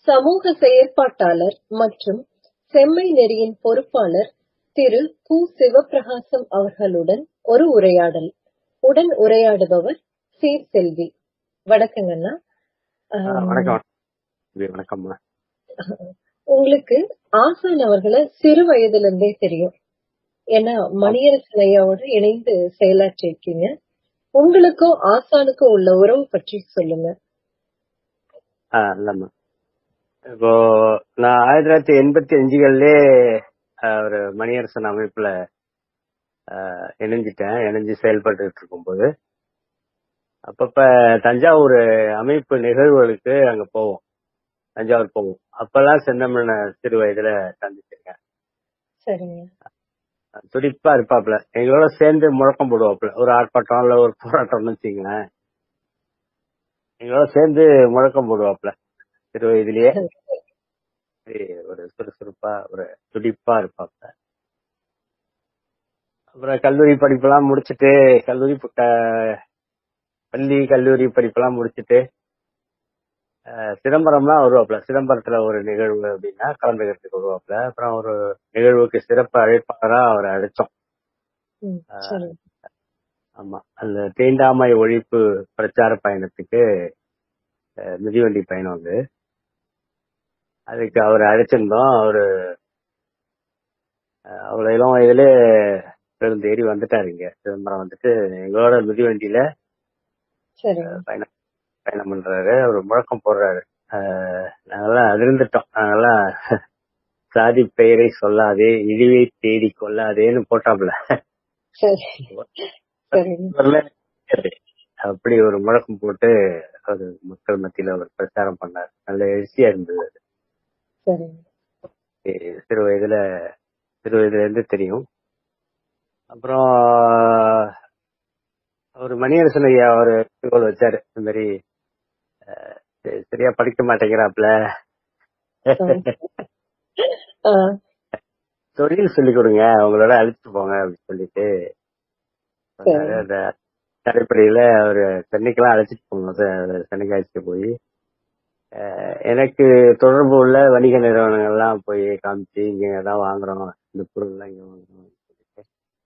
சமூக செயற்பாட்டாளர் மற்றும் செம்மை நெறியின் பொறுப்பாளர் திரு கு சிவப்பிரகாசம் அவர்களுடன் ஒரு உரையாடல் உடன் உரையாடுபவர் சீர் செல்வி வணக்கங்கண்ணா ஆம், வணக்கம் இது வணக்கம்மா உங்களுக்கு ஆசான் அவர்களை சிறு வயதுல இருந்தே தெரியும் ஏன்னா மணியரசன் ஐயாவோட இணைந்து செயலாற்றி இருக்கீங்க உங்களுக்கும் ஆசானுக்கும் உள்ள உறவு பற்றி சொல்லுங்க ஆ இல்லம்மா இப்போ நான் ஆயிரத்தி தொள்ளாயிரத்தி எண்பத்தி அஞ்சுகள்லயே ஆஹ், ஒரு மணியரசன் அமைப்புல ஆஹ், இணைஞ்சிட்டேன் இணைஞ்சு செயல்பட்டு இருக்கும்போது அப்பப்ப தஞ்சாவூர் அமைப்பு நிகழ்வுகளுக்கு அங்க போவோம் தஞ்சாவூர் போவோம் அப்பெல்லாம் செந்தமிழனை சிறு வயதுல சந்திச்சிருக்கேன் சரிங்க துடிப்பா இருப்பாப்ல எங்களோட சேர்ந்து முழக்கம் போடுவாப்ல ஒரு ஆர்ப்பாட்டம் இல்ல ஒரு போராட்டம்னு வச்சுங்களேன் எங்களோட சேர்ந்து முழக்கம் போடுவாப்ல சிறு வயதிலேயே ஒரு சுறுசுறுப்பா ஒரு துடிப்பா இருப்பாப்ல அப்புறம் கல்லூரி படிப்பெல்லாம் முடிச்சிட்டு கல்லூரி ப- க- பள்ளி கல்லூரி படிப்பெல்லாம் முடிச்சிட்டு அஹ், சிதம்பரம்லாம் வருவாப்ல சிதம்பரத்துல ஒரு நிகழ்வு அப்படின்னா கலந்துக்கிறதுக்கு வருவாப்ல அப்புறம் ஒரு நிகழ்வுக்கு சிறப்பு அழைப்பாளரா அவரை அழைச்சோம் ம், சரிங்க ஆமா அந்த தீண்டாமை ஒழிப்பு பிரச்சார பயணத்துக்கு அஹ், மிதிவண்டி பயணம் அது அதுக்கு அவர் அழைச்சிருந்தோம் அவரு அஹ், அவ்வளவு இளம் வயதிலே பேருந்து ஏறி வந்துட்டாரு இங்க சிதம்பரம் வந்துட்டு எங்களோட மிதிவண்டியில சரிங்க பயணம் பயணம் பண்றாரு அவர் முழக்கம் போடுறாரு அஹ், நாங்கெல்லாம் அதிர்ந்துட்டோம் நாங்கெல்லாம் சாதி பெயரை சொல்லாதே இழிவை தேடி கொள்ளாதேன்னு போட்டாப்ல சரி சரிங்க வரல. அப்படி ஒரு முழக்கம் போட்டு அவர் மக்கள் மத்தியில அவர் பிரச்சாரம் பண்ணார் நல்ல எழுச்சியா இருந்தது அது. சரிங்க எ- சிறு வயதுல சிறு வயதுல இருந்து தெரியும் அப்புறம் ஒரு மணியரசன் ஐயா ஒரு வேண்டுகோள் வச்சாரு இந்த மாதிரி அஹ், சரி- சரியா படிக்க மாட்டேங்கிறாப்ல ஆ, தொழில் சொல்லி கொடுங்க அவங்களோட அழைச்சிட்டு போங்க அப்படின்னு சொல்லிட்டு சொன்னாரு. சரி. அந்த அடிப்படையில அவர் சென்னைக்கெல்லாம் அழைச்சிட்டு போனோம் செ- சென்னைக்கு அழைச்சிட்டு போய் அஹ், எனக்கு தொடர்பு உள்ள வணிக நிறுவனங்கள்லாம் போய் காமிச்சு இங்க தான் வாங்குறோம் இந்த பொருள்லாம் இங்க வாங்குறோம் சொல்லிட்டு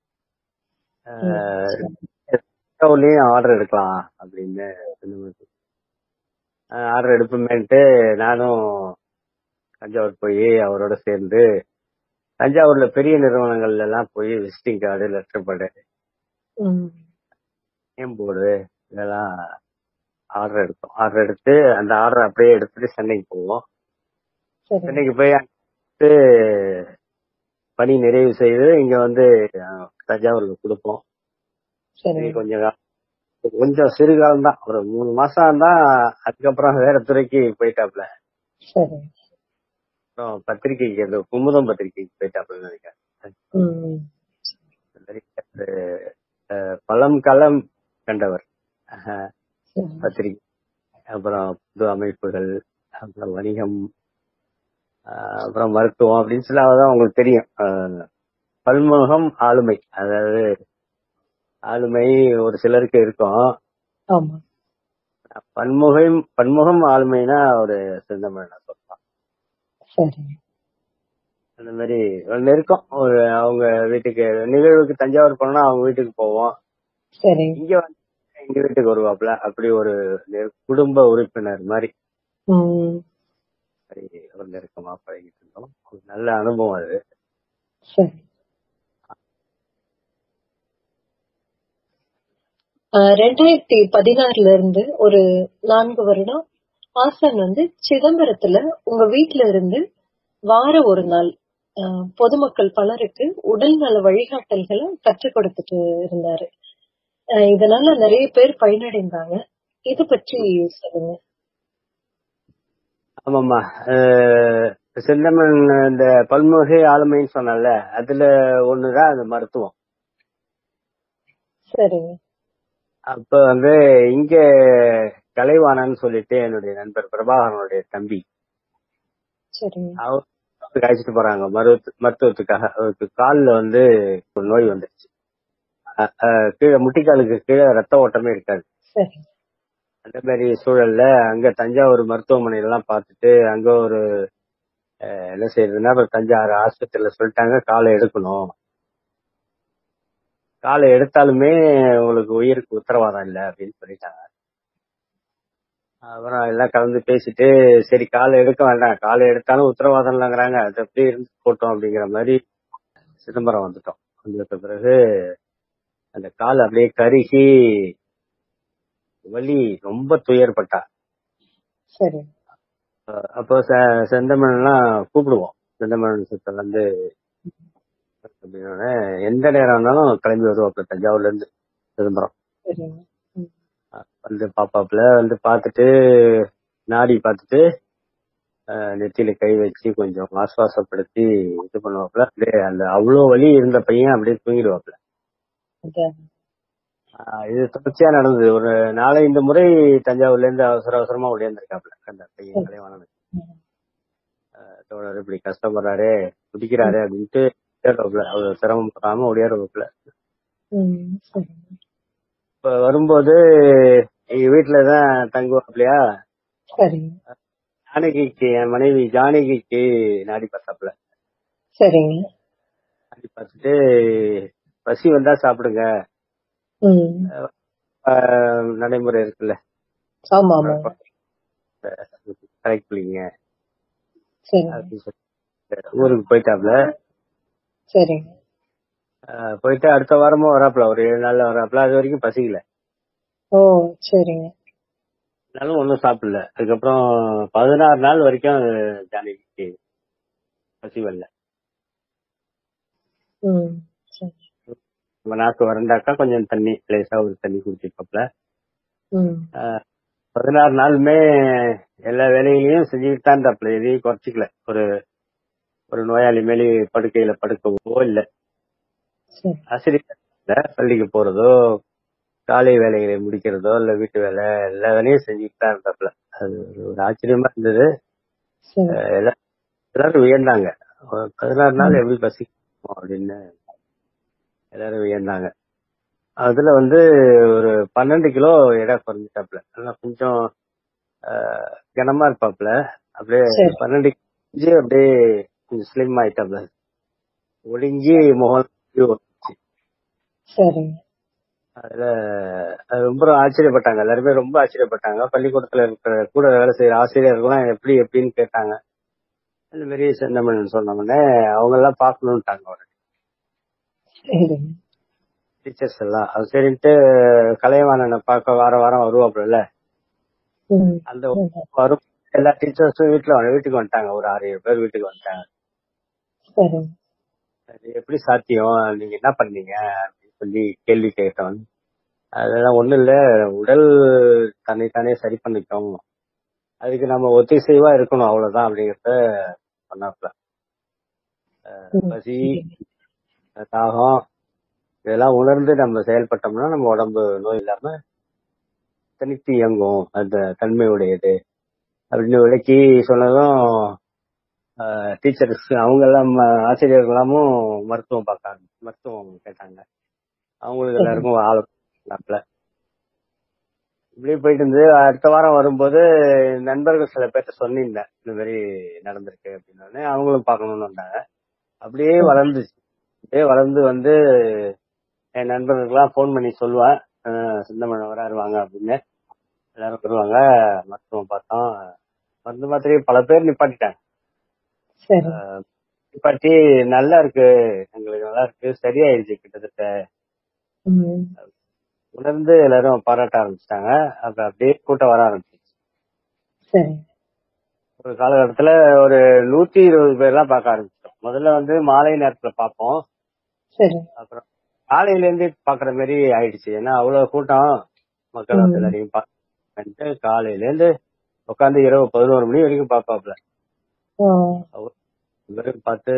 ம், தஞ்சாவூர்லயும் ஆர்டர் எடுக்கலாம் அப்படின்னு ஆர்டர் எடுப்போமேன்ட்டு நானும் தஞ்சாவூர் போய் அவரோட சேர்ந்து தஞ்சாவூர்ல பெரிய நிறுவனங்கள்ல எல்லாம் போய் விசிட்டிங் கார்டு லெட்டர் பேடு ம், நேம் போர்டு இதெல்லாம் ஆர்டர் எடுத்தோம் ஆர்டர் எடுத்து அந்த ஆர்டர் அப்படியே எடுத்துட்டு சென்னைக்கு போவோம் சரிங்க சென்னைக்கு போய் அங்கிட்டு பணி நிறைவு செய்து இங்க வந்து அஹ், தஞ்சாவூர்ல கொடுப்போம் சரி, சரிங்க கொஞ்சம் கா- கொஞ்சம் சிறு காலம் தான் ஒரு மூணு மாசம் தான் அதுக்கப்புறம் வேற துறைக்கு போயிட்டாப்ல சரிங்க அப்புறம் பத்திரிக்கைக்கு அந்த குமுதம் பத்திரிக்கைக்கு போயிட்டாப்ல நினைக்கிறேன் ம், அந்த மாதிரி ஒரு, அஹ், பழம் களம் கண்டவர் அஹ், சரிங்க. பத்திரிகை அப்புறம் புது அமைப்புகள் அப்புறம் வணிகம் ஆஹ் அப்புறம் மருத்துவம் அப்படின்னு சொல்லி அதான் உங்களுக்கு தெரியும் ஆஹ் பன்முகம் ஆளுமை அதாவது ஆளுமை ஒரு சிலருக்கு இருக்கும் ஆமா பன்முகம் பன்முகம் ஆளுமைனா ஒரு செந்தமிழ் நான் சொல்லலாம் சரிங்க அந்த மாதிரி ஒண்ணு இருக்கும் ஒரு அவங்க வீட்டுக்கு நிகழ்வுக்கு தஞ்சாவூர் போனோம்னா அவங்க வீட்டுக்கு போவோம் சரிங்க இங்க வந்து எங்க வீட்டுக்கு வருவாப்ல அப்படி ஒரு நெரு- குடும்ப உறுப்பினர் மாதிரி ம், அப்படி ஒரு நெருக்கமா பழகிட்டு இருந்தோம் ஒரு நல்ல அனுபவம் அது சரி ஆஹ் ரெண்டாயிரத்தி பதினாறுல இருந்து ஒரு நான்கு வருடம் ஆசன் வந்து சிதம்பரத்துல உங்க வீட்ல இருந்து வார ஒரு நாள் ஆஹ் பொதுமக்கள் பலருக்கு உடல்நல வழிகாட்டல்களை கற்றுக் கொடுத்துட்டு இருந்தாரு ஆஹ் இதனால நிறைய பேர் பயனடைந்தாங்க இத பற்றி சொல்லுங்க ஆமாம்மா அஹ் செந்தமிழ் இந்த பல்முகை ஆளுமைன்னு சொன்னல அதுல ஒண்ணுதான் அந்த மருத்துவம் சரிங்க அப்ப வந்து இங்க கலைவாணன் சொல்லிட்டு என்னுடைய நண்பர் பிரபாகரனுடைய தம்பி சரிங்க அவர் அழைச்சிட்டு போறாங்க மருத்துவ மருத்துவத்துக்காக அவருக்கு கால்ல வந்து ஒரு நோய் வந்துருச்சு அஹ் அஹ் கீழே முட்டிக்காலுக்கு கீழே ரத்த ஓட்டமே இருக்காது சரி அந்த மாதிரி சூழல்ல அங்க தஞ்சாவூர் மருத்துவமனையில எல்லாம் பார்த்துட்டு அங்க ஒரு அஹ், என்ன செய்யறதுன்னா இப்ப தஞ்சாவூர் ஆஸ்பத்திரியில சொல்லிட்டாங்க காலை எடுக்கணும் காலை எடுத்தாலுமே உங்களுக்கு உயிருக்கு உத்தரவாதம் இல்லை அப்படின்னு சொல்லிட்டாங்க அப்புறம் எல்லாம் கலந்து பேசிட்டு சரி காலை எடுக்க வேண்டாம் காலை எடுத்தாலும் உத்தரவாதம் இல்லைங்கிறாங்க அது அப்படியே இருந்து போட்டோம் அப்படிங்கிற மாதிரி சிதம்பரம் வந்துட்டோம் வந்ததுக்கு பிறகு அந்த கால் அப்படியே கருகி வலி ரொம்ப துயர்பட்டா சரி அஹ் அப்போ செ- செந்தமிழ்லாம் கூப்பிடுவோம் செந்தமிழ் சித்தர் வந்து அப்படின்னோடனே எந்த நேரம் இருந்தாலும் கிளம்பி வருவாப்புல தஞ்சாவூர்ல இருந்து சிதம்பரம் சரிங்க ம். அஹ் வந்து பாப்பாப்புல வந்து பார்த்துட்டு நாடி பார்த்துட்டு அஹ் நெத்தியில கை வச்சு கொஞ்சம் ஆஸ்வாசப்படுத்தி இது பண்ணுவாப்புல அப்படியே அந்த அவ்வளோ வலி இருந்த பையன் அப்படியே தூங்கிடுவாப்புல அதான். ஆஹ் இது தொடர்ச்சியா நடந்தது ஒரு நாலஞ்சு முறை தஞ்சாவூர்ல இருந்து அவசர அவசரமா ஓடியாந்துருக்காப்புல அந்த பையன் கலைவாணன் ம். தோழர் இப்படி கஷ்டப்படுறாரு குடிக்கிறாரு அப்படின்ட்டு ஓடியாடுவாப்புல அவர் சிரமப்படாம ஓடியாடுவாப்புல ம். சரிங்க இப்ப வரும்போது எங்க வீட்டுலதான் தங்குவாப்லையா சரிங்க ஜானகிக்கு என் மனைவி ஜானகிக்கு நாடி பார்த்தாப்புல சரிங்க நாடி பார்த்துட்டு பசி வந்தா சாப்பிடுங்க ம். ஆஹ் நடைமுறை இருக்குல்ல ஆமா ஆமா கரெக்ட் பிள்ளைங்க சரிங்க அப்படின்னு சொல்லி ஊருக்கு போயிட்டாப்ல சரிங்க ஆஹ் போயிட்டு அடுத்த வாரமும் வராப்ல ஒரு ஏழு நாள்ல வராப்ல அது வரைக்கும் பசிக்கல ஓ சரிங்க அதனால ஒன்றும் சாப்பிடல அதுக்கப்புறம் பதினாறு நாள் வரைக்கும் ஜானகிக்கு பசி வரல ம் சரி நம்ம நாக்கு வறண்டாக்கா கொஞ்சம் தண்ணி லேசா ஒரு தண்ணி குடிச்சிருப்பாப்ல ம் ஆஹ் பதினாறு நாளுமே எல்லா வேலைகளையும் செஞ்சுக்கிட்டு தான் இருந்தாப்ல எதையும் குறைச்சிக்கல ஒரு ஒரு நோயாளி மேலே படுக்கையில படுக்கவோ இல்ல சரி ஆசிரியர் இல்ல, பள்ளிக்கு போறதோ காலை வேலைகளை முடிக்கிறதோ இல்ல வீட்டு வேலை எல்லா வேலையும் செஞ்சுக்கிட்டு தான் இருந்தாப்ல அது ஒரு- ஒரு ஆச்சரியமா இருந்தது சரி அஹ் எல்லா- எல்லாரும் வியந்தாங்க ஒரு பதினாறு நாள் எப்படி பசிக்கும் அப்படின்னு எல்லாரும் வியந்தாங்க அதுல வந்து ஒரு பன்னெண்டு கிலோ எடை குறைஞ்சிட்டாப்ல ஆனா கொஞ்சம் அஹ், கனமா இருப்பாப்ல அப்படியே சரி. பன்னெண்டு கிலோ அப்படியே கொஞ்சம் ஸ்லிம் ஆயிட்டாப்ல ஒடுங்கி முகம் இப்படி வந்துச்சு. சரிங்க அதுல அது ரொம்ப ஆச்சரியப்பட்டாங்க எல்லாருமே ரொம்ப ஆச்சரியப்பட்டாங்க பள்ளிக்கூடத்துல இருக்கிற கூட வேலை செய்யற ஆசிரியர்கள்லாம் எப்படி எப்படின்னு கேட்டாங்க இந்த மாதிரி செந்தமிழ் சொன்ன உடனே அவங்க எல்லாம் பாக்கணும்ட்டாங்க அவரை சரிங்க டீச்சர்ஸ் எல்லாம் அது சரின்ட்டு கலைவாணனை பார்க்க வார வாரம் வருவாப்புல ம் அந்த வரும் எல்லா டீச்சர்ஸும் வீட்டுல வந்து- வீட்டுக்கு வந்துட்டாங்க ஒரு ஆறு ஏழு பேர் வீட்டுக்கு வந்துட்டாங்க சரிங்க அது எப்படி சாத்தியம் நீங்க என்ன பண்ணீங்க அப்படின்னு சொல்லி கேள்வி கேட்டோம் அதெல்லாம் ஒண்ணும் இல்ல உடல் தன்னைத்தானே சரி பண்ணிக்கும் அதுக்கு நம்ம ஒத்திசைவா இருக்கணும் அவ்வளவுதான் அப்படிங்கறத சொன்னாப்ல ம். பசி தாகம் இதெல்லாம் உணர்ந்து நம்ம செயல்பட்டோம்னா நம்ம உடம்பு நோய் இல்லாம தனித்து இயங்கும் அந்த தன்மையுடையது அப்படின்னு விளக்கி சொன்னதும் டீச்சர்ஸ் அவங்க எல்லாம் அஹ், ஆசிரியர்கள் எல்லாமும் மருத்துவம் பார்க்க ஆரம்பி- மருத்துவம் கேட்டாங்க அவங்களுக்கு எல்லாருக்கும் ஆளப்பல இப்படி போயிட்டு இருந்து அடுத்த வாரம் வரும்போது நண்பர்கள் சில பேர்ட்ட சொன்னிருந்தேன் இந்த மாதிரி நடந்திருக்கு அப்படின்னு அவங்களும் பார்க்கணும்னு வந்தாங்க அப்படியே வளர்ந்துச்சு அப்படியே வளர்ந்து வந்து என் நண்பர்களுக்கெல்லாம் ஃபோன் பண்ணி சொல்லுவேன் அஹ் சிந்தமன் வராரு வாங்க அப்படின்னு எல்லாரும் வருவாங்க மருத்துவம் பார்த்தோம் மருந்து மாத்திரையை பல பேர் நிப்பாட்டிட்டாங்க சரி அஹ் நிப்பாட்டி நல்லா இருக்கு எங்களுக்கு நல்லா இருக்கு சரியாயிருச்சு கிட்டத்தட்ட ம் உணர்ந்து எல்லாரும் பாராட்ட ஆரம்பிச்சிட்டாங்க அப்புறம் அப்படியே கூட்டம் வர ஆரம்பிச்சிச்சு சரி ஒரு காலகட்டத்துல ஒரு நூத்தி இருபது பேர்லாம் பார்க்க ஆரம்பிச்சிட்டோம் முதல்ல வந்து மாலை நேரத்துல பார்ப்போம் சரி அப்புறம் காலையில இருந்தே பாக்குற மாதிரி ஆயிடுச்சு ஏன்னா அவ்வளவு கூட்டம் மக்கள் வந்து ம். எல்லாரையும் பார்த்து காலையில இருந்து உட்காந்து இரவு பதினோரு மணி வரைக்கும் பாப்பாப்ல ஆ இவரும் பார்த்து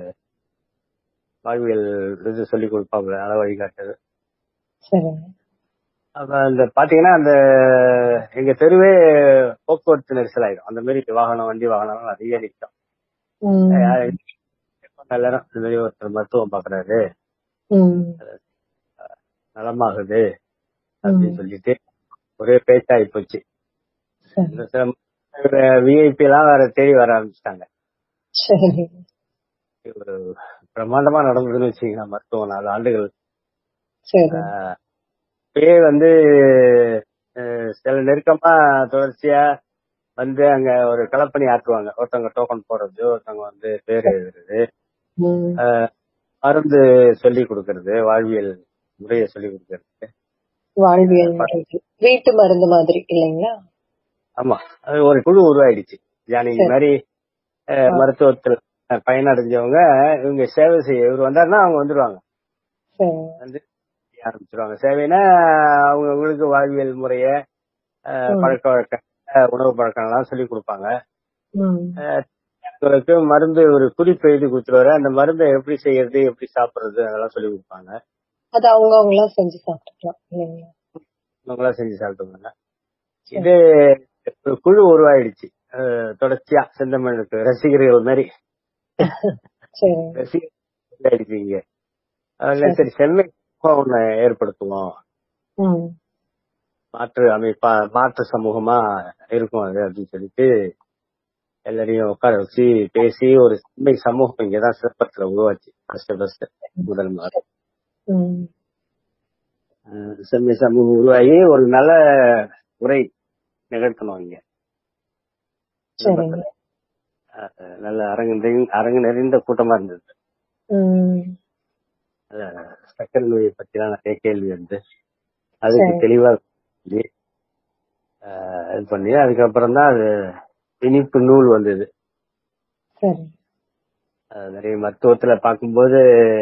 வாழ்வியல் இது சொல்லி கொடுப்பாப்ல அளவு வழிகாட்டுது சரிங்க அப்ப அந்த பாத்தீங்கன்னா அந்த எங்க தெருவே போக்குவரத்து நெரிசல் ஆயிடும் அந்த மாதிரி வாகனம் வண்டி வாகனம் நிறைய நிற்கும் ம் எல்லாரும் இந்த மாதிரி ஒருத்தர் மருத்துவம் பாக்குறாரு ம் நலமாகுது அப்படின்னு ம். சொல்லிட்டு ஒரே பேச்சாகி போச்சு சரி இந்த சில விஐபி எல்லாம் வேற தேடி வர ஆரம்பிச்சிட்டாங்க சரி ஒரு பிரம்மாண்டமா நடந்ததுன்னு வச்சுக்கலாம் மருத்துவம் நாலு ஆண்டுகள் சரி ஆஹ் இப்பயே வந்து அஹ் சில நெருக்கமா தொடர்ச்சியா வந்து அங்க ஒரு களப்பணி ஆற்றுவாங்க ஒருத்தவங்க டோக்கன் போடுறது ஒருத்தவங்க வந்து பேர் எழுதுறது ம். ஆஹ் மருந்து சொல்லி கொடுக்கறது வாழ்வியல் முறையை சொல்லி கொடுக்கறது வாழ்வியல் முறைகள். வீட்டு மருந்து மாதிரி இல்லைங்களா ஆமா அது ஒரு குழு உருவாயிடுச்சு ஜானகி சரி. மாதிரி அஹ், மருத்துவத்துல பயனடைஞ்சவங்க இவங்க சேவை செய்ய இவர் வந்தாருன்னா அவங்க வந்துருவாங்க சரி வந்து செய்ய ஆரம்பிச்சிருவாங்க சேவைனா அவங்க அவங்களுக்கு வாழ்வியல் முறைய அஹ், ம். பழக்க வழக்க அஹ், உணவு பழக்கம் எல்லாம் சொல்லி கொடுப்பாங்க ம். அஹ், அவங்களுக்கு மருந்து ஒரு குறிப்பு எழுதி கொடுத்துருவாரு அந்த மருந்தை எப்படி செய்யறது எப்படி சாப்பிடுறது அதெல்லாம் சொல்லி கொடுப்பாங்க அது அவங்க அவங்களா செஞ்சு சாப்பிட்டுக்கலாம் இல்லைங்களா அவங்களா செஞ்சு சாப்பிட்டுவாங்க இது ஒரு குழு உருவாயிடுச்சு அஹ், தொடர்ச்சியா செந்தமிழுக்கு ரசிகர்கள் மாதிரி சரி ரசிகர்கள் ஆயிடுச்சு இங்க அதுல சரி செம்மை ஒண்ணு ஏற்படுத்துவோம் ம். மாற்று அமைப்பா மாற்று சமூகமா இருக்கும் அது அப்படின்னு சொல்லிட்டு எல்லாரையும் உட்கார வச்சு பேசி ஒரு செம்மை சமூகம் இங்கதான் சிற்பத்துல உருவாச்சு ஃபர்ஸ்ட் ஃபர்ஸ்ட் முதல் முறை ம். அஹ் செம்மை சமூகம் உருவாகி ஒரு நல்ல உரை நிகழ்த்தணும் இங்க சரிங்க அஹ் நல்ல அரங்கு நிறைந்த- அரங்கு நிறைந்த கூட்டமா இருந்தது ம். அஹ் சக்கரை நோயை பத்திலாம் நிறைய கேள்வி வந்து அதுக்கு சரி. தெளிவா சொல்லி, அஹ் இது பண்ணி அதுக்கப்புறம் தான் அது இனிப்பு நூல் வந்தது சரி அஹ் நிறைய மருத்துவத்துல பார்க்கும்போது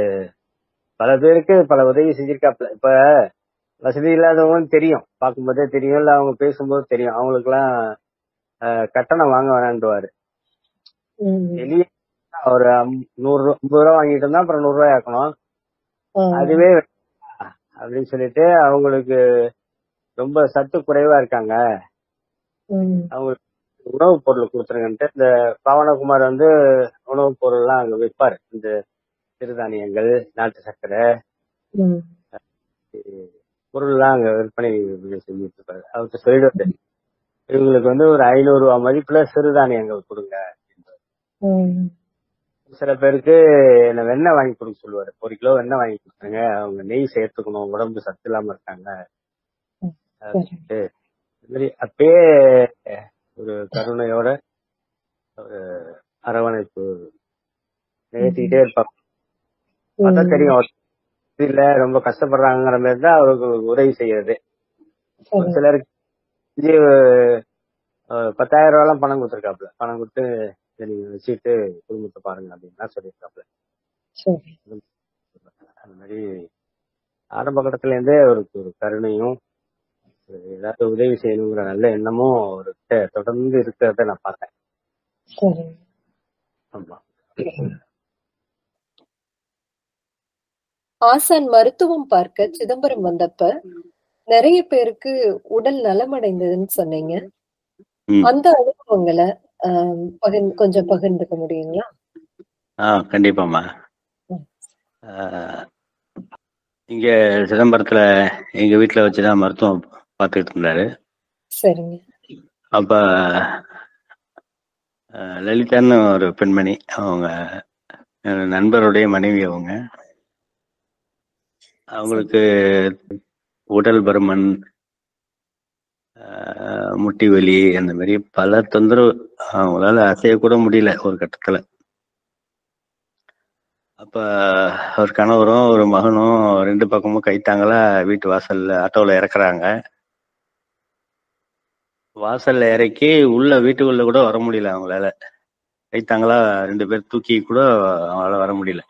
பல பேருக்கு பல உதவி செஞ்சிருக்காப்ல இப்ப வசதி இல்லாதவங்க தெரியும் பார்க்கும்போதே தெரியும் இல்ல அவங்க பேசும்போது தெரியும் அவங்களுக்கு எல்லாம் கட்டணம் வாங்க வேணான்டுவாரு ம். வெளியே ஒரு அம்- நூறு ரூபா ஐம்பது ரூபா வாங்கிட்டு இருந்தா அப்புறம் நூறு ரூபாய் ஆக்கணும் ஆ. அதுவே அப்படின்னு சொல்லிட்டு அவங்களுக்கு ரொம்ப சத்து குறைவா இருக்காங்க ம். அவங்களுக்கு உணவுப் பொருள் கொடுத்துருங்கன்ட்டு இந்த பவனகுமார் வந்து உணவுப் பொருள் எல்லாம் அங்க விற்பாரு இந்த சிறுதானியங்கள் நாட்டு சர்க்கரை ம். பொருள் எல்லாம் அங்க விற்பனை செஞ்சுட்டு இருப்பாரு அவர்கிட்ட சொல்லிடுவாரு இவங்களுக்கு வந்து ஒரு ஐநூறு ரூபாய் மதிப்புல சிறுதானியங்கள் கொடுங்க அப்படின்றாரு. ம். சில பேருக்கு என்ன வெண்ணெய் வாங்கி கொடுக்க சொல்லுவாரு ஒரு கிலோ வெண்ணெய் வாங்கி கொடுத்துருங்க அவங்க நெய் சேர்த்துக்கணும் உடம்பு சத்து இல்லாம இருக்காங்க ம். சரி அப்படின்ட்டு இது மாதிரி அப்பயே ஒரு கருணையோட ஒரு அரவணைப்பு நிகழ்த்திக்கிட்டே இருப்பாங்க பார்த்தா ம். தெரியும் அவர் இல்ல ரொம்ப கஷ்டப்படுறாங்கிற மாதிரி தான் அவருக்கு உதவி செய்யறது ஒரு சரி சிலருக்கு இது, அஹ், பத்தாயிரம் ரூபாய் எல்லாம் பணம் கொடுத்துருக்காப்ல பணம் கொடுத்து இதை நீங்க வச்சுட்டு குடும்பத்தை பாருங்க அப்படின்னு சொல்லியிருக்காப்ல சரி அந்த மாதிரி ஆரம்ப கட்டத்துல இருந்தே அவருக்கு ஒரு கருணையும் ஒரு ஏதாவது உதவி செய்யணுங்கிற நல்ல எண்ணமும் அவர்கிட்ட தொடர்ந்து இருக்கிறத நான் பார்த்தேன் சரி ஆமா ஆசான் மருத்துவம் பார்க்க சிதம்பரம் வந்தப்ப நிறைய பேருக்கு உடல் நலமடைந்ததுன்னு சொன்னீங்க ம். அந்த அனுபவங்களை ஆம், பகிர்ந்து கொஞ்சம் பகிர்ந்துக்க முடியுங்களா ஆ கண்டிப்பாம்மா ம். ஆஹ், இங்க சிதம்பரத்துல எங்க வீட்டுல வச்சுதான் மருத்துவம் பார்த்துக்கிட்டு இருந்தாரு சரிங்க அப்ப ஆஹ், லலிதான்னு ஒரு பெண்மணி அவங்க என்னோட நண்பருடைய மனைவி அவங்க அவங்களுக்கு உடல் பருமன் ஆஹ், முட்டி வலி அந்த மாதிரி பல தொந்தரவு அவங்களால அசையக்கூட முடியல ஒரு கட்டத்துல அப்ப ஒரு கணவரும் ஒரு மகனும் ரெண்டு பக்கமும் கைத்தாங்களா வீட்டு வாசல்ல ஆட்டோல இறக்குறாங்க வாசல்ல இறக்கி உள்ள வீட்டுக்குள்ள கூட வர முடியல அவங்களால கைத்தாங்களா ரெண்டு பேர் தூக்கி கூட அவங்களால வர முடியல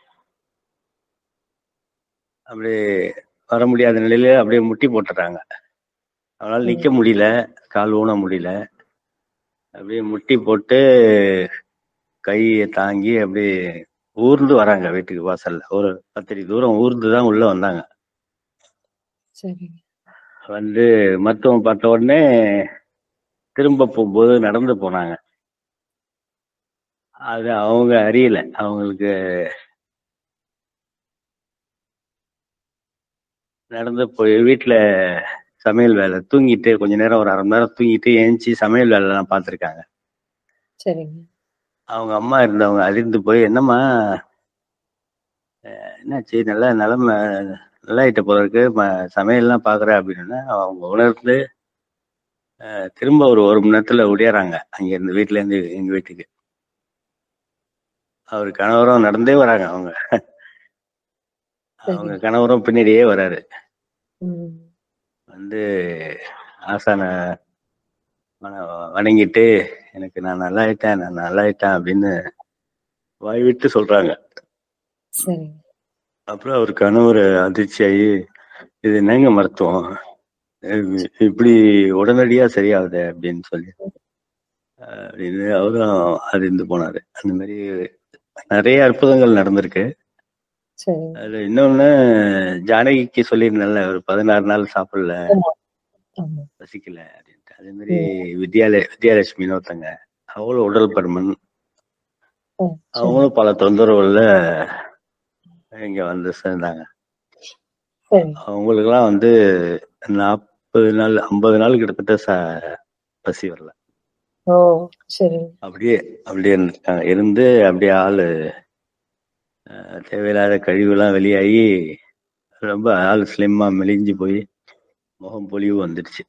அப்படியே வர முடியாத நிலையில அப்படியே முட்டி போட்டுறாங்க அவங்களால நிக்க முடியல கால் ஊன முடியல அப்படியே முட்டி போட்டு கையை தாங்கி அப்படியே ஊர்ந்து வராங்க வீட்டுக்கு வாசல்ல ஒரு பத்தடி தூரம் ஊர்ந்து தான் உள்ள வந்தாங்க சரிங்க வந்து மருத்துவம் பார்த்த உடனே திரும்ப போகும்போது நடந்து போனாங்க அது அவங்க அறியல அவங்களுக்கு நடந்து போய் வீட்டுல சமையல் வேலை தூங்கிட்டு கொஞ்ச நேரம் ஒரு அரை மணி நேரம் தூங்கிட்டு ஏஞ்சி சமையல் வேலை எல்லாம் பார்த்துருக்காங்க சரிங்க அவங்க அம்மா இருந்தவங்க அதிர்ந்து போய் என்னம்மா அஹ் என்னாச்சு நல்ல நிலமை நல்லா ஆயிட்ட போல இருக்கு ம- சமையல்லாம் பாக்குற அப்படின்னா அவங்க உணர்ந்து அஹ் திரும்ப ஒரு ஒரு மணி நேரத்துல ஒடியாறாங்க அங்க இருந்து வீட்டுல இருந்து எங்க வீட்டுக்கு அவர் கணவரும் நடந்தே வராங்க அவங்க சரி அவங்க கணவரும் பின்னாடியே வராரு ம் வந்து ஆசான வண- வணங்கிட்டு எனக்கு நான் நல்லா ஆயிட்டேன் நான் நல்லா ஆயிட்டேன் அப்படின்னு வாய் விட்டு சொல்றாங்க சரிங்க அப்புறம் அவர் கணவர் அதிர்ச்சியாகி இது என்னங்க மருத்துவம் இது இப்படி உடனடியா சரியாகுது அப்படின்னு சொல்லி அஹ் அப்படின்னு அவரும் அறிந்து போனாரு அந்த மாதிரி நிறைய அற்புதங்கள் நடந்திருக்கு சரிங்க அதுல இன்னொன்னு ஜானகிக்கு சொல்லியிருந்தேன்ல ஒரு பதினாறு நாள் சாப்பிடல ஆமா ஆமா பசிக்கல அப்படின்ட்டு அதே மாதிரி வித்யாலய வித்யாலட்சுமின்னு ஒருத்தங்க அவங்களும் உடல் பருமன் ம், சரி அவங்களும் பல தொந்தரவுகள்ல இங்க வந்து சேர்ந்தாங்க சரிங்க அவங்களுக்குலாம் வந்து நாற்பது நாள் ஐம்பது நாள் கிட்டத்தட்ட ச பசி வரல ஓ சரிங்க அப்படியே அப்படியே இருந்திருக்காங்க இருந்து அப்படியே ஆளு அஹ், தேவையில்லாத கழிவுலாம் வெளியாகி ரொம்ப ஆள் ஸ்லிம்மா மெலிஞ்சு போய் முகம் பொலிவு வந்துடுச்சு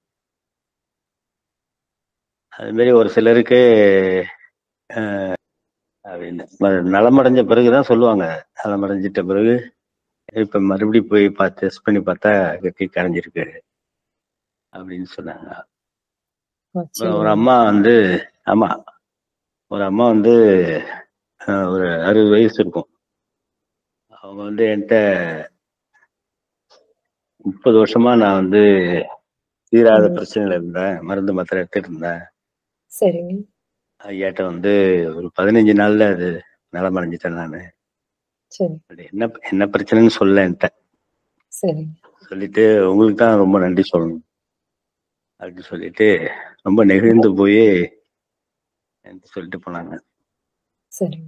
அது மாதிரி ஒரு சிலருக்கு அஹ், அப்படின்னு ம- நலமடைஞ்ச பிறகுதான் சொல்லுவாங்க நலமடைஞ்சிட்ட பிறகு இப்ப மறுபடியும் போய் பார்த்து டெஸ்ட் பண்ணி பார்த்தா கட்டி கரைஞ்சிருக்கு அப்படின்னு சொன்னாங்க ஆ, அப்புறம் ஒரு சரிங்க அம்மா வந்து ஆமா ஒரு அம்மா வந்து அஹ், ஒரு அறுபது வயசு இருக்கும் அவங்க வந்து என்கிட்ட முப்பது வருஷமா நான் வந்து தீராத ம், பிரச்சனையில இருந்தேன் மருந்து மாத்திரை எடுத்துட்டு இருந்தேன் சரிங்க ஐயாட்ட வந்து ஒரு பதினஞ்சு நாள்ல அது நலமடைஞ்சிட்டேன் நான் சரி என்ன என்ன பிரச்சனைன்னு சொல்ல என்கிட்ட சரிங்க சொல்லிட்டு உங்களுக்கு தான் ரொம்ப நன்றி சொல்லணும் அப்படின்னு சொல்லிட்டு ரொம்ப நெகிழ்ந்து போய் என்கிட்ட சொல்லிட்டு போனாங்க சரிங்க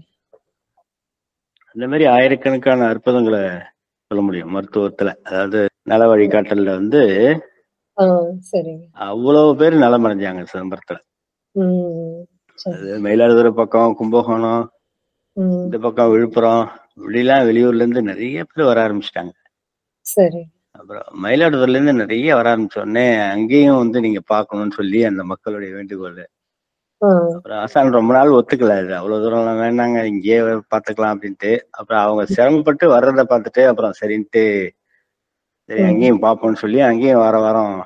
அந்த மாதிரி ஆயிரக்கணக்கான அற்புதங்களை சொல்ல முடியும் மருத்துவத்துல அதாவது நல வழிகாட்டல்ல வந்து ஆ சரிங்க அவ்வளவு பேர் நலமடைஞ்சாங்க சிதம்பரத்துல ம் சரி அது மயிலாடுதுறை பக்கம் கும்பகோணம் ம் இந்த பக்கம் விழுப்புரம் இப்படிலாம் வெளியூர்ல இருந்து நிறைய பேர் வர ஆரம்பிச்சிட்டாங்க சரி அப்புறம் மயிலாடுதுறையில இருந்து நிறைய வர ஆரம்பிச்ச உடனே அங்கேயும் வந்து நீங்க பார்க்கணும்னு சொல்லி அந்த மக்களுடைய வேண்டுகோள் ஆ அப்புறம் ஆசான் ரொம்ப நாள் ஒத்துக்கல இது அவ்வளவு தூரம்லாம் வேண்டாங்க இங்கேயே பார்த்துக்கலாம் அப்படின்ட்டு அப்புறம் அவங்க சிரமப்பட்டு வர்றதை பார்த்துட்டு அப்புறம் சரின்ட்டு சரி ம் அங்கேயும் பார்ப்போம்னு சொல்லி அங்கேயும் வார வாரம்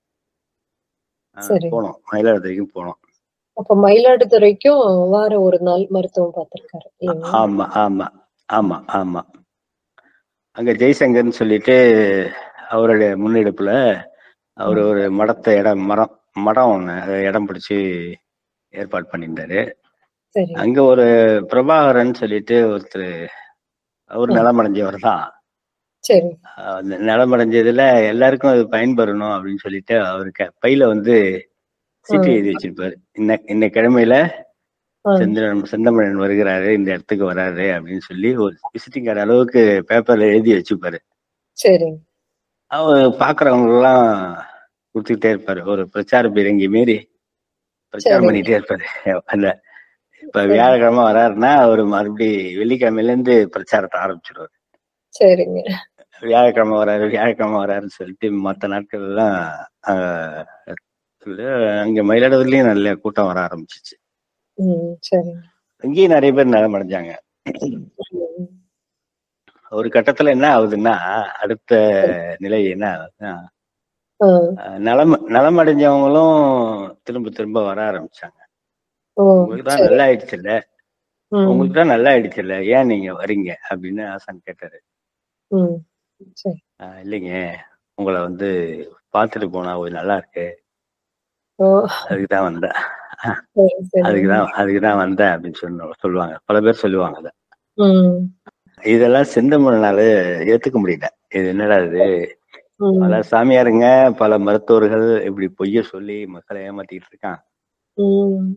ஆஹ், சரி போனோம் மயிலாடுதுறைக்கும் போனோம் அப்ப மயிலாடுதுறைக்கும் வார ஒரு நாள் மருத்துவம் பார்த்திருக்காரு இல்லைங்களா ஆமா ஆமா ஆமா ஆமா அங்க ஜெய்சங்கர்னு சொல்லிட்டு அவருடைய முன்னெடுப்புல அவர் ம் ஒரு மடத்தை இடம் மரம் மடம் ஒண்ணு அதை இடம் பிடிச்சி ஏற்பாடு பண்ணியிருந்தாரு சரி அங்க ஒரு பிரபாகரன் சொல்லிட்டு ஒருத்தர் அவர் ம் நலமடைஞ்சவர் தான் சரி அந்த நலமடைஞ்சதுல எல்லாருக்கும் அது பயன்பெறணும் அப்படின்னு சொல்லிட்டு அவருக்கு பையில வந்து சீட்டு ம் எழுதி வச்சிருப்பாரு இன்ன இன்ன கிழமையில ஆ செந்திரன் செந்தமிழன் வருகிறாரு இந்த இடத்துக்கு வராரு அப்படின்னு சொல்லி ஒரு விசிட்டிங் கார்டு அளவுக்கு பேப்பர்ல எழுதி வச்சுப்பாரு சரிங்க அவர் பாக்குறவங்க எல்லாம் கொடுத்துக்கிட்டே இருப்பாரு ஒரு பிரச்சார பீரங்கி மாரி பிரச்சாரம் சரிங்க பண்ணிட்டே இருப்பாரு அந்த இப்ப சரி வியாழக்கிழமை வராருன்னா அவர் மறுபடி வெள்ளிக்கிழமையில இருந்து பிரச்சாரத்தை ஆரம்பிச்சிருவாரு சரிங்க வியாழக்கிழமை வராரு வியாழக்கிழமை வராருன்னு சொல்லிட்டு மற்ற நாட்கள் எல்லாம் ஆஹ், இது அங்க மயிலாடுதுறையிலயும் நல்ல கூட்டம் வர ஆரம்பிச்சிச்சு ம் சரிங்க அங்கேயும் நிறைய பேர் நலமடைஞ்சாங்க ம் ஒரு கட்டத்துல என்ன ஆகுதுன்னா அடுத்த சரி நிலை என்ன ஆகுதுன்னா ஆ ஆஹ், நலம் நலமடைஞ்சவங்களும் திரும்ப திரும்ப வர ஆரம்பிச்சாங்க ஓ உங்களுக்கு தான் சரி நல்லா ஆயிடுச்சு இல்ல ம் உங்களுக்கு தான் நல்லா ஆயிடுச்சு இல்ல ஏன் நீங்க வரீங்க அப்படின்னு ஆசான் கேட்டாரு ம் சரி ஆஹ், இல்லைங்க உங்களை வந்து பார்த்துட்டு போனா ஒரு நல்லா இருக்கு ஓ அதுக்கு தான் வந்தேன் சரி சரி அதுக்கு தான் அதுக்கு தான் வந்தேன் அப்படின்னு சொன்ன சொல்லுவாங்க பல பேர் சொல்லுவாங்க அதை ம் இதெல்லாம் செந்தமிழ்னால ஏத்துக்க முடியல இது என்னடா இது பல ம் சாமியாருங்க பல மருத்துவர்கள் இப்படி பொய்ய சொல்லி மக்களை ஏமாத்திட்டு இருக்கான் ம்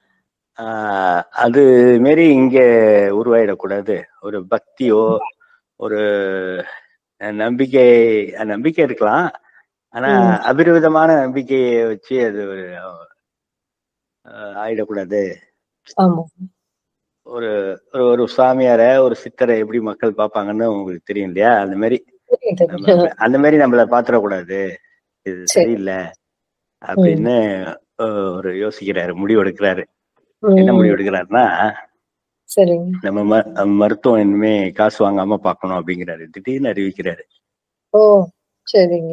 ஆஹ் அது மாரி இங்க உருவாயிடக்கூடாது ஒரு பக்தியோ ஒரு நம்பிக்கை நம்பிக்கை இருக்கலாம் ஆனா ம். அபிரிவிதமான நம்பிக்கையை வச்சு அது ஒரு அஹ், ஆயிடக்கூடாது ஆமா ஒரு ஒரு ஒரு சாமியார ஒரு சித்தரை எப்படி மக்கள் பார்ப்பாங்கன்னு உங்களுக்கு தெரியும் இல்லையா அந்த மாதிரி புரியுது நம்ம அந்த மாதிரி நம்மள பாத்திரக்கூடாது இது சரி சரியில்லை அப்படின்னு அஹ், ஒரு யோசிக்கிறாரு முடிவு எடுக்கிறாரு என்ன ம். முடிவு எடுக்கிறாருன்னா சரிங்க நம்ம ம- மருத்துவம் இனிமே காசு வாங்காம பார்க்கணும் அப்படிங்கிறாரு திடீர்னு அறிவிக்கிறாரு ஓ சரிங்க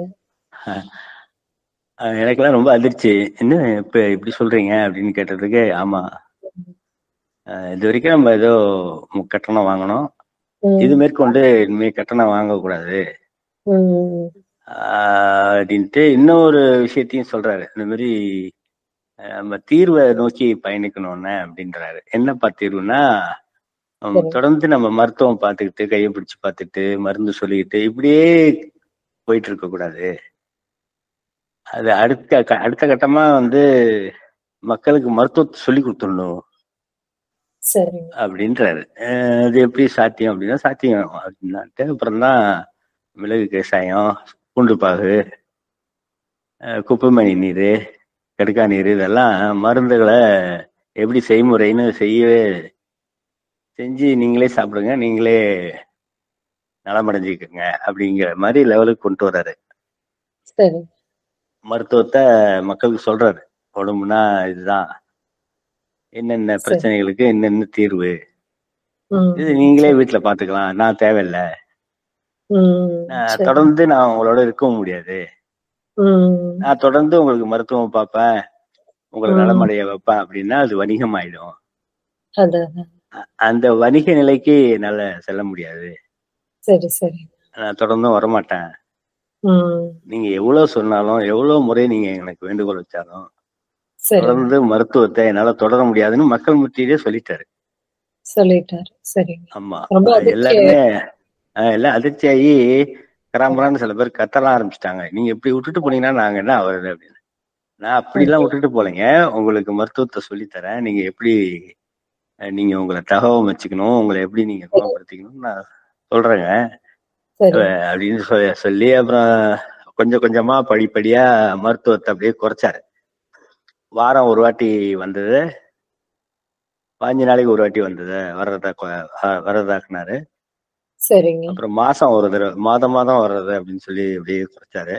அஹ் எனக்கெல்லாம் ரொம்ப அதிர்ச்சி என்ன இப்ப இப்படி சொல்றீங்க அப்படின்னு கேட்டதுக்கு ஆமா அஹ் இது வரைக்கும் நம்ம ஏதோ மு- கட்டணம் வாங்கணும் ம். இது மேற்கொண்டு இனிமே கட்டணம் வாங்கக்கூடாது ம். ஆஹ் அப்படின்ட்டு இன்னொரு விஷயத்தையும் சொல்றாரு இந்த மாதிரி அஹ் நம்ம தீர்வை நோக்கி பயணிக்கணும்னு அப்படின்றாரு என்னப்பா தீர்வுனா ஹம், சரி. தொடர்ந்து நம்ம மருத்துவம் பார்த்துக்கிட்டு கையை பிடிச்சு பார்த்துட்டு மருந்து சொல்லிக்கிட்டு இப்படியே போயிட்டு இருக்க கூடாது அது அடுத்த க- அடுத்த கட்டமா வந்து மக்களுக்கு மருத்துவத்தை சொல்லி கொடுத்துடணும் சரிங்க அப்படின்றாரு அஹ் அது எப்படி சாத்தியம் அப்படின்னா சாத்தியம் அப்படின்னாட்டு அப்புறம் தான் மிளகு கஷாயம் பூண்டு பாகு அஹ் குப்பைமணி நீர் கடுக்கா நீர் இதெல்லாம் மருந்துகளை எப்படி செய்முறைன்னு செய்யவே செஞ்சு நீங்களே சாப்பிடுங்க நீங்களே நலமடைஞ்சுக்கோங்க அப்படிங்கிற மாதிரி லெவலுக்கு கொண்டு வர்றாரு சரி மருத்துவத்தை மக்களுக்கு சொல்றாரு உடம்புனா இதுதான் என்னென்ன சரி. பிரச்சனைகளுக்கு என்னென்ன தீர்வு ம். இது நீங்களே வீட்டுல பாத்துக்கலாம் நான் தேவையில்லை ம். நான் சரி. தொடர்ந்து நான் உங்களோட இருக்கவும் முடியாது ம். நான் தொடர்ந்து உங்களுக்கு மருத்துவம் பார்ப்பேன் உங்களை ம். நலமடைய வைப்பேன் அப்படின்னா அது வணிகம் ஆயிடும் அதான் அதான். அ- அந்த வணிக நிலைக்கு என்னால செல்ல முடியாது சரி சரி நான் தொடர்ந்தும் வரமாட்டேன் ம். நீங்க எவ்வளவு சொன்னாலும் எவ்வளவு முறை நீங்க எனக்கு வேண்டுகோள் வச்சாலும் சரி தொடர்ந்து மருத்துவத்தை என்னால தொடர முடியாதுன்னு மக்கள் மத்தியிலே சொல்லிட்டாரு சொல்லிட்டாரு சரிங்க ஆமா ரொம்ப அஹ் அதிர்ச்சி எல்லாருமே அஹ் எல்லாம் அதிர்ச்சியாகி கராம்பரான்னு சில பேர் கத்தலாம் ஆரம்பிச்சிட்டாங்க நீங்க இப்படி விட்டுட்டு போனீங்கன்னா நாங்க என்ன ஆகுறது அப்படின்னு நான் அப்படிலாம் விட்டுட்டு போலங்க உங்களுக்கு மருத்துவத்தை சொல்லித்தரேன் நீங்க எப்படி அஹ் நீங்க உங்களை தகவல் வச்சுக்கணும் உங்களை எப்படி நீங்க குணப்படுத்திக்கணும்னு நான் சொல்றேங்க சரி அஹ் அப்படின்னு சொல்லி சொல்லி அப்புறம் கொஞ்சம் கொஞ்சமா படிப்படியா மருத்துவத்தை அப்படியே குறைச்சாரு வாரம் ஒரு வாட்டி வந்தது பாஞ்சு நாளைக்கு ஒரு வாட்டி வந்தது வர்றதா கொ- அஹ் வர்றதாக்குனாரு சரிங்க அப்புறம் மாசம் ஒரு தடவை மாதம் மாதம் வர்றது அப்படின்னு சொல்லி அப்படியே குறைச்சாரு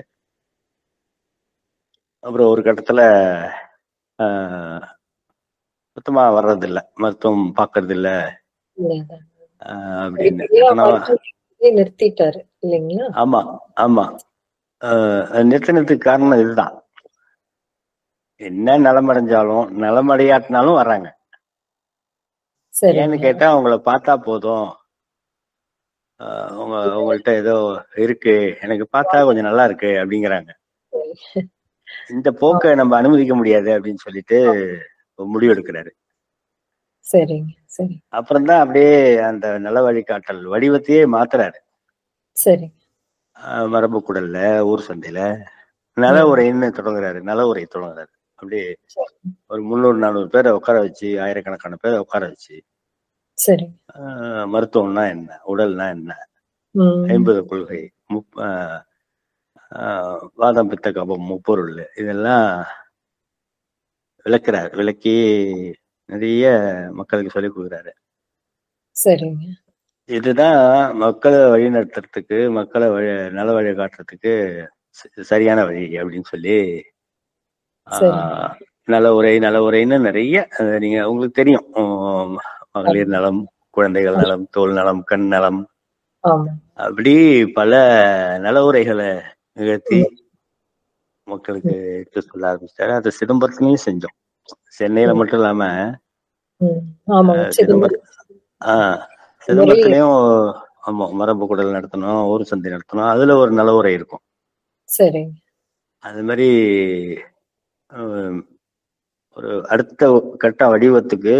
அப்புறம் ஒரு கட்டத்துல ஆஹ், சுத்தமா வர்றது இல்ல மருத்துவம் பாக்குறது இல்ல இல்ல, ஆஹ், அப்படின்னு படிப்படியா ஆனா, மருத்துவத்தையே நிறுத்திட்டாரு இல்லைங்களா ஆமா ஆமா ஆஹ், நிறுத்தினதுக்கு காரணம் இதுதான் என்ன நலமடைஞ்சாலும் நலமடையாட்டினாலும் வர்றாங்க ஏன்னு சரிங்க கேட்டா உங்களை பார்த்தா போதும் ஆஹ், உங்க உங்கள்ட்ட ஏதோ இருக்கு எனக்கு பார்த்தா கொஞ்சம் நல்லா இருக்கு அப்படிங்கிறாங்க இந்த போக்கை நம்ம அனுமதிக்க முடியாது அப்படின்னு சொல்லிட்டு முடிவு எடுக்கிறாரு சரிங்க சரி அப்புறம் தான் அப்படியே அந்த நல வழிகாட்டல் வடிவத்தையே மாத்துறாரு சரி ஆஹ் மரபு குடல்ல ஊர் சந்தையில நல உரைன்னு தொடங்குறாரு நல உரை தொடங்குறாரு அப்படியே ஒரு முந்நூறு நானூறு பேரை உட்கார வச்சு ஆயிரக்கணக்கான பேரை உட்கார வச்சு சரி ஆஹ் மருத்துவம்னா என்ன உடல்னா என்ன ம். ஐம்பது கொள்கை முப் ஆஹ் ஆஹ் வாதம் பித்த கபம் முப்பொருள் இதெல்லாம் விளக்குறாரு விளக்கி நிறைய மக்களுக்கு சொல்லிக் கொடுக்குறாரு சரிங்க இதுதான் மக்களை வழிநடத்துறதுக்கு மக்களை வழி நல வழி காட்டுறதுக்கு ச- சரியான வழி அப்படின்னு சொல்லி சரி. ஆஹ், நல உரை நல உரைன்னு நிறைய அஹ், நீங்க உங்களுக்கு தெரியும் உம், மகளிர் நலம் குழந்தைகள் நலம் தோல் நலம் கண் நலம் ஆமா அப்படி பல நல உரைகளை நிகழ்த்தி மக்களுக்கு எடுத்து சொல்ல ஆரம்பிச்சிட்டாரு அதை சிதம்பரத்துலயும் செஞ்சோம் சென்னையில மட்டும் இல்லாம ம். ஆமாங்க அஹ், சிதம்பரம் ஆஹ் சிதம்பரத்துலயும் ஆமா மரபு குடல் நடத்தணும் ஊர் சந்தை நடத்தணும் அதுல ஒரு நல உரை இருக்கும் சரிங்க அது மாதிரி ஹம், ஒரு அடுத்த கட்ட வடிவத்துக்கு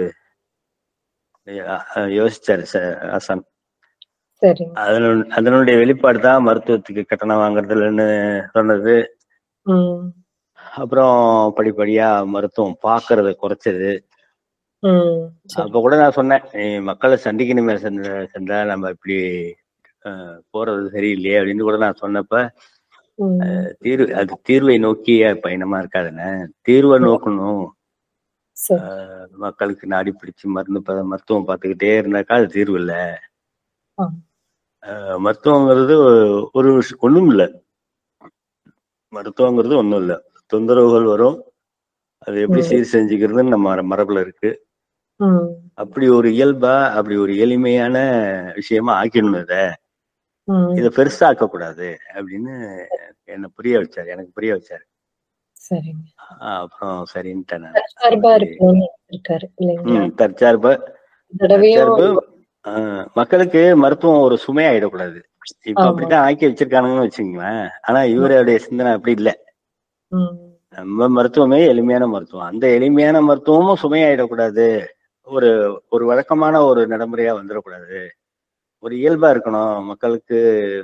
அஹ், யோசிச்சாரு ச- ஹசன் சரிங்க அதனு- அதனுடைய வெளிப்பாடு தான் மருத்துவத்துக்கு கட்டணம் வாங்குறதுலன்னு சொன்னது ம். அப்புறம் படிப்படியா மருத்துவம் பாக்குறத குறைச்சது ம். சரி அப்ப கூட நான் சொன்னேன் "நீ மக்களை சந்திக்கணுமே சென்ற சென்றா நம்ம இப்படி அஹ், போறது சரியில்லையே அப்படின்னு கூட நான் சொன்னப்ப ம். தீர்வு அது தீர்வை நோக்கிய பயணமா இருக்காதுன்னு தீர்வை நோக்கணும் சரி ஆஹ் மக்களுக்கு நாடி பிடிச்சு மருந்து ப- மருத்துவம் பார்த்துக்கிட்டே இருந்தாக்கா அது தீர்வு இல்ல ஆ. ஆஹ் மருத்துவங்கிறது ஒரு விஷ- ஒண்ணும் இல்ல மருத்துவங்கிறது ஒண்ணும் இல்ல தொந்தரவுகள் வரும் அது எப்படி ம். சீர் செஞ்சுக்கிறதுன்னு நம்ம மரபுல இருக்கு ம். அப்படி ஒரு இயல்பா அப்படி ஒரு எளிமையான விஷயமா ஆக்கிடணும் இத ம். இதை பெருசா ஆக்கக்கூடாது அப்படின்னு என்ன புரிய வச்சாரு எனக்கு புரிய வச்சாரு சரிங்க ஆஹ் அப்புறம் சரின்ட்டேன் நான். தற்சார்பா இருக்கணும்னு இருக்காரு இல்லைங்களா ம், தற்சார்பு தடவையும் தற்சார்பு ஆஹ் மக்களுக்கு மருத்துவம் ஒரு சுமையாயிடக்கூடாது இப்ப ஆமா. அப்படித்தான் ஆக்கி வச்சிருக்கானுங்கன்னு வச்சுங்களேன் ஆனா இவருடைய சிந்தனை அப்படி இல்ல ம். நம்ம மருத்துவமே எளிமையான மருத்துவம் அந்த எளிமையான மருத்துவமும் சுமையாயிடக்கூடாது ஒரு ஒரு வழக்கமான ஒரு நடைமுறையா வந்துடக்கூடாது ஒரு இயல்பா இருக்கணும் மக்களுக்கு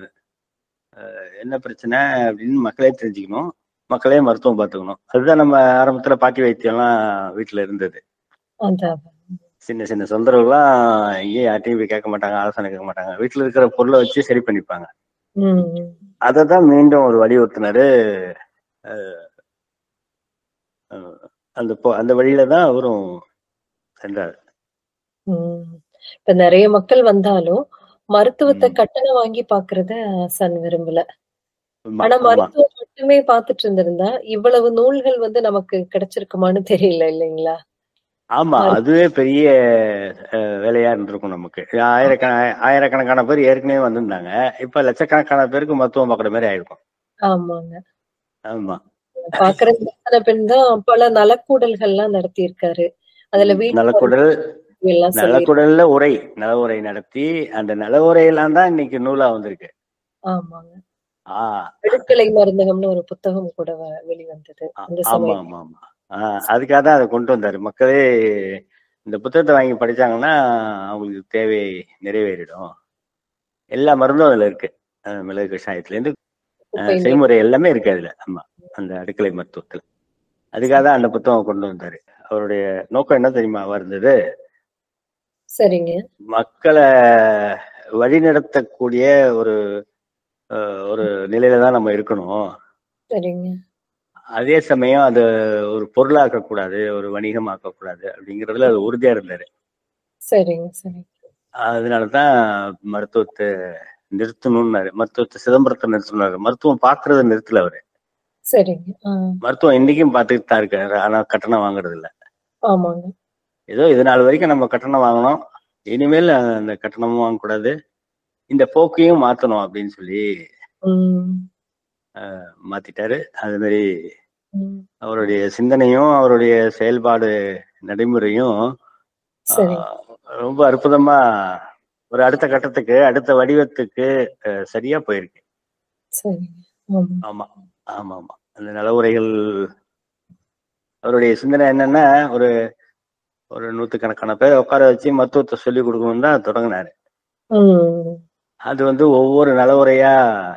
ஆஹ், என்ன பிரச்சனை அப்படின்னு மக்களே தெரிஞ்சுக்கணும் மக்களே மருத்துவம் பார்த்துக்கணும் அதுதான் நம்ம ஆரம்பத்துல பாட்டி வைத்தியம்லாம் வீட்டுல இருந்தது அதான் சின்ன சின்ன தொந்தரவுலாம் எங்கேயும் யார்ட்டையும் போய் கேட்க மாட்டாங்க ஆலோசனை கேட்க மாட்டாங்க வீட்டுல இருக்கிற பொருளை வச்சு சரி பண்ணிப்பாங்க ம். அதை தான் மீண்டும் ஒரு வலியுறுத்தினாரு அஹ், அஹ், அந்த பொ- அந்த வழியில தான் அவரும் சென்றார் ம். இப்ப நிறைய மக்கள் வந்தாலும் மருத்துவத்தை ம். கட்டணம் வாங்கி பாக்குறத சன் விரும்பல ஆமா, ஆனா ஆமா மருத்துவம் மட்டுமே பார்த்துட்டு இருந்திருந்தா இவ்வளவு நூல்கள் வந்து நமக்கு கிடைச்சிருக்குமான்னு தெரியல இல்லைங்களா ஆமா மரு- அதுவே பெரிய அஹ், வேலையா இருந்திருக்கும் நமக்கு ஆயிரக்கண ஆயிரக்கணக்கான பேர் ஏற்கனவே வந்திருந்தாங்க இப்ப லட்சக்கணக்கான பேருக்கு மருத்துவம் பார்க்குற மாதிரி ஆயிருக்கும் ஆமாங்க ஆமா பாக்குற எத்தனை பெண் தான் பல நலக்கூடல்கள்லாம் நடத்தி இருக்காரு அதுல ம், வீட்டு நலக்குடல் மருத்துவம் எல்லாம் சொல்லி நலக்குடல்ல உரை நல உரை நடத்தி அந்த நல உரையெல்லாம் தான் இன்னைக்கு நூலா வந்திருக்கு ஆமாங்க ஆஹ் அடுக்கலை மருந்தகம்னு ஒரு புத்தகம் கூட வ- வெளிவந்தது ஆ- அந்த ஆமா சமயம் ஆமா ஆமா ஆஹ் அதுக்காக தான் அதை கொண்டு வந்தாரு மக்களே இந்த புத்தகத்தை வாங்கி படிச்சாங்கன்னா அவங்களுக்கு தேவை நிறைவேறிடும் எல்லா மருந்தும் அதுல இருக்கு அஹ் மிளகு கஷாயத்துல இருந்து அஹ் குப்பை மேல் செய்முறை எல்லாமே இருக்கு அதுல ஆமா அந்த அடுக்களை மருத்துவத்துல அதுக்காக தான் அந்த புத்தகம் கொண்டு வந்தாரு அவருடைய நோக்கம் என்ன தெரியுமா இருந்தது சரிங்க மக்களை வழிநடத்தக்கூடிய ஒரு அஹ், ஒரு நிலையில தான் நம்ம இருக்கணும் சரிங்க அதே சமயம் அதை ஒரு பொருளாக்க கூடாது ஒரு வணிகமாக்க கூடாது அப்படிங்கறதுல அது உறுதியா இருந்தாரு சரிங்க சரிங்க அதனாலதான் மருத்துவத்தை நிறுத்தணும்னாரு மருத்துவத்தை சிதம்பரத்தை நிறுத்தணும்னாரு மருத்துவம் பாக்குறத நிறுத்தல அவரு சரிங்க ஆ, மருத்துவம் இன்னைக்கும் பார்த்துட்டு தான் இருக்காரு ஆனா கட்டணம் வாங்குறது இல்ல ஆமாங்க ஏதோ இது நாள் வரைக்கும் நம்ம கட்டணம் வாங்கணும் இனிமேல் அந்த கட்டணமும் வாங்கக்கூடாது இந்த போக்கையும் மாத்தணும் அப்படின்னு சொல்லி ம், மாத்திட்டாரு அது மாதிரி ம். அவருடைய சிந்தனையும் அவருடைய செயல்பாடு நடைமுறையும் சரி ஆஹ், ரொம்ப அற்புதமா ஒரு அடுத்த கட்டத்துக்கு அடுத்த வடிவத்துக்கு அஹ், சரியா போயிருக்கு சரிங்க ஆமா ஆமா ஆமா ஆமா அந்த நலவுரைகள் அவருடைய சிந்தனை என்னன்னா ஒரு ஒரு நூத்துக்கணக்கான பேர் உட்கார வச்சு மருத்துவத்தை சொல்லி கொடுக்கணும் தான் தொடங்கினாரு ம், அது வந்து ஒவ்வொரு நலவுரையா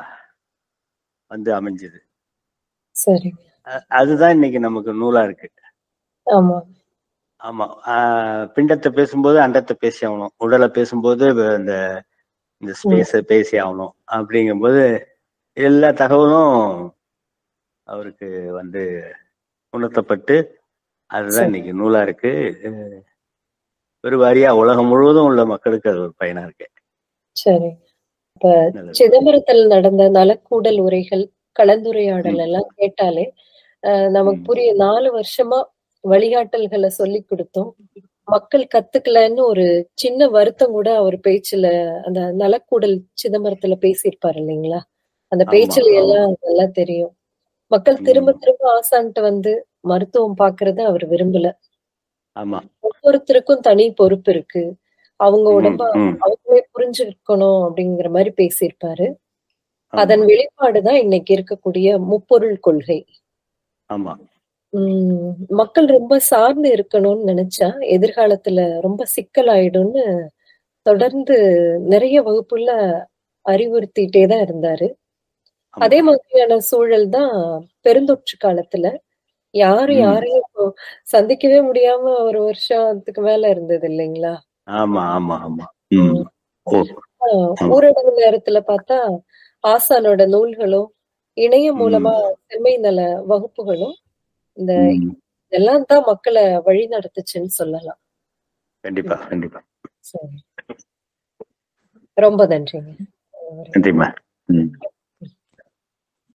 வந்து அமைஞ்சது சரிங்க அ- அதுதான் இன்னைக்கு நமக்கு நூலா இருக்கு ஆமா ஆமா ஆஹ் பிண்டத்தை பேசும்போது அண்டத்தை பேசி ஆகணும் உடலை பேசும்போது வ- இந்த இந்த ஸ்பேஸ பேசி ஆகணும் அப்படிங்கும்போது எல்லா தகவலும் அவருக்கு வந்து உணர்த்தப்பட்டு அதுதான் சரி. இன்னைக்கு நூலா இருக்கு அஹ் பெருவாரியா உலகம் முழுவதும் உள்ள மக்களுக்கு அது ஒரு பயனா இருக்கு சரி இப்ப நல்லது. சிதம்பரத்தில் நடந்த நலக்கூடல் உரைகள் கலந்துரையாடல் எல்லாம் கேட்டாலே அஹ், நமக்கு ம். புரிய நாலு வருஷமா வழிகாட்டல்களை சொல்லி கொடுத்தோம் மக்கள் கத்துக்கலன்னு ஒரு சின்ன வருத்தம் கூட அவர் பேச்சுல அந்த நலக்கூடல் சிதம்பரத்துல பேசியிருப்பாரு இல்லைங்களா அந்த ஆமா, பேச்சுல ஆமா. எல்லாம் நல்லா தெரியும் மக்கள் திரும்ப ம். திரும்ப ஆசான்ட்டு வந்து மருத்துவம் பாக்குறத அவர் விரும்பல ஆமா ஒவ்வொருத்தருக்கும் தனி பொறுப்பு இருக்கு அவங்க ம், உடம்ப ம். அவங்களே புரிஞ்சுக்கணும் அப்படிங்கிற மாதிரி பேசியிருப்பாரு ஆமா, அதன் வெளிப்பாடுதான் இன்னைக்கு இருக்கக்கூடிய முப்பொருள் கொள்கை ஆமா உம் மக்கள் ரொம்ப சார்ந்து இருக்கணும்னு நினைச்சா எதிர்காலத்துல ரொம்ப சிக்கலாயிடும்னு தொடர்ந்து நிறைய வகுப்புல அறிவுறுத்திட்டே தான் இருந்தாரு ஆமா. அதே மாதிரியான சூழல் தான் பெருந்தொற்று காலத்துல யாரு ம். யாரையும் இப்போ சந்திக்கவே முடியாம ஒரு வருஷத்துக்கு மேல இருந்தது இல்லைங்களா ஆமா ஆமா ஆமா ம் ஓ ஆஹ் ஊரடங்கு நேரத்துல பார்த்தா ஆசானோட நூல்களும் இணையம் ம். மூலமா செம்மை நல வகுப்புகளும் இந்த ம். இதெல்லாம் தான் மக்களை வழி நடத்துச்சுன்னு சொல்லலாம் கண்டிப்பா கண்டிப்பா சரி ரொம்ப நன்றிங்க நன்றிம்மா